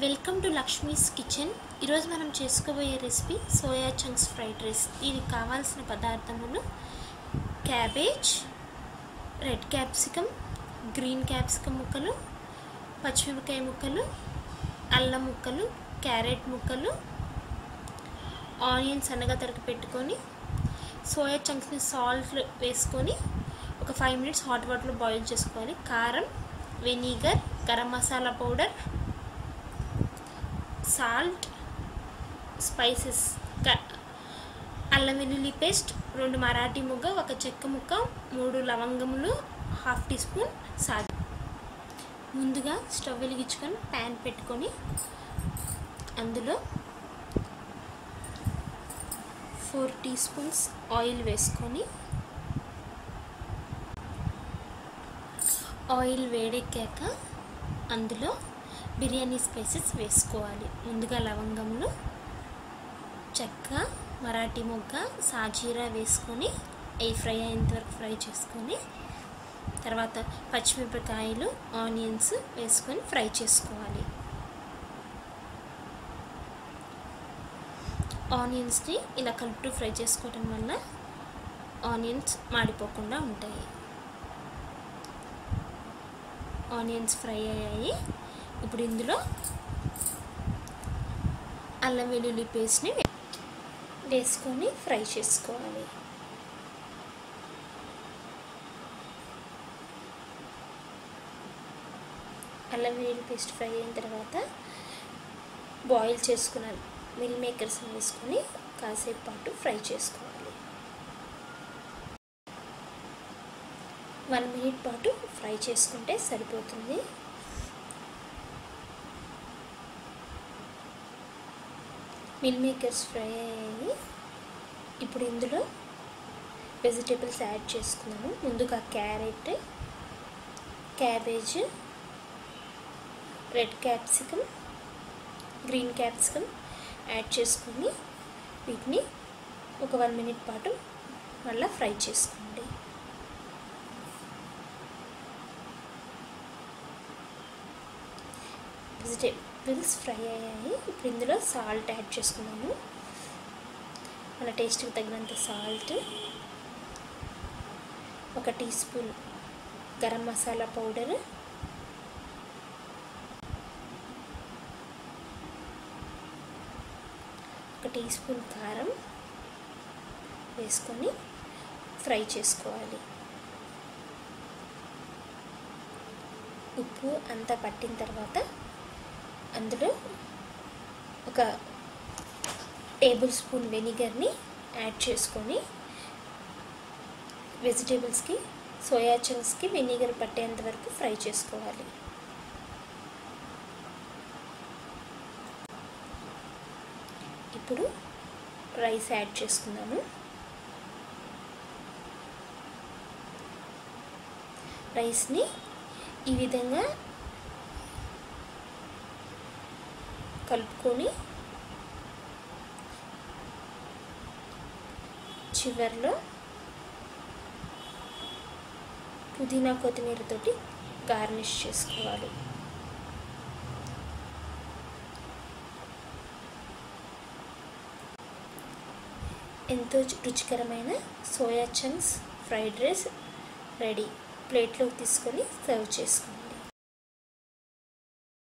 welcome to Lakshmi's kitchen ఈరోజు మనం చేసుకోబోయే recipe soya chunks fried rice దీనికి కావాల్సిన పదార్థములు cabbage red capsicum green capsicum ముక్కలు పచ్చిమిరపకాయ ముక్కలు అల్లం ముక్కలు క్యారెట్ ముక్కలు ఆనియన్స్ సన్నగా తరగ పెట్టుకొని సోయా చంక్స్ని సాల్ట్ వేసుకొని ఒక ఫైవ్ మినిట్స్ హాట్ వాటర్లో బాయిల్ చేసుకోవాలి కారం vinegar garam masala powder salt spices అల్లం వెల్లుల్లి పేస్ట్ రెండు మరాఠీ ముగ్గ ఒక చెక్క ముక్క మూడు లవంగములు హాఫ్ టీ స్పూన్ సాల్ట్ ముందుగా స్టవ్ వెలిగించుకొని ప్యాన్ పెట్టుకొని అందులో ఫోర్ టీ స్పూన్స్ ఆయిల్ వేసుకొని ఆయిల్ వేడెక్కాక అందులో బిర్యానీ స్పైసెస్ వేసుకోవాలి ముందుగా లవంగములు చెక్క మరాఠీ మొగ్గ సాజీరా వేసుకొని అవి ఫ్రై అయ్యేంత వరకు ఫ్రై చేసుకొని తర్వాత పచ్చిమిరపకాయలు ఆనియన్స్ వేసుకొని ఫ్రై చేసుకోవాలి ఆనియన్స్ని ఇలా కలుపుతూ ఫ్రై చేసుకోవడం వల్ల ఆనియన్స్ మాడిపోకుండా ఉంటాయి ఆనియన్స్ ఫ్రై అయ్యాయి ఇప్పుడు ఇందులో అల్లం వెల్లుల్లి పేస్ట్ని వేసుకొని ఫ్రై చేసుకోవాలి అల్లం వెల్లుల్లి పేస్ట్ ఫ్రై అయిన తర్వాత బాయిల్ చేసుకున్న మిల్ మేకర్స్ని వేసుకొని కాసేపు పాటు ఫ్రై చేసుకోవాలి వన్ మినిట్ పాటు ఫ్రై చేసుకుంటే సరిపోతుంది మిల్ మేకర్స్ ఫ్రై అయ్యాయి ఇప్పుడు ఇందులో వెజిటేబుల్స్ యాడ్ చేసుకున్నాము ముందుగా carrot cabbage red capsicum green capsicum add చేసుకొని వీటిని ఒక వన్ మినిట్ పాటు మళ్ళీ ఫ్రై చేసుకోండి వెజిటేబుల్స్ ఫ్రై అయ్యాయి ఇప్పుడు ఇందులో సాల్ట్ యాడ్ చేసుకున్నాము మన టేస్ట్కి తగినంత సాల్ట్ ఒక teaspoon garam masala powder ఒక టీ స్పూన్ కారం వేసుకొని ఫ్రై చేసుకోవాలి ఉప్పు అంతా పట్టిన తర్వాత అందులో ఒక టేబుల్ స్పూన్ వెనిగర్ని యాడ్ చేసుకొని వెజిటేబుల్స్కి సోయా చంక్స్కి వెనిగర్ పట్టేంత వరకు ఫ్రై చేసుకోవాలి ఇప్పుడు రైస్ యాడ్ చేసుకుందాము రైస్ని ఈ విధంగా కలుపుకొని చివరిలో పుదీనా కొత్తిమీరతోటి గార్నిష్ చేసుకోవాలి ఎంతో రుచికరమైన soya chunks fried rice ready ప్లేట్లోకి తీసుకొని సర్వ్ చేసుకోండి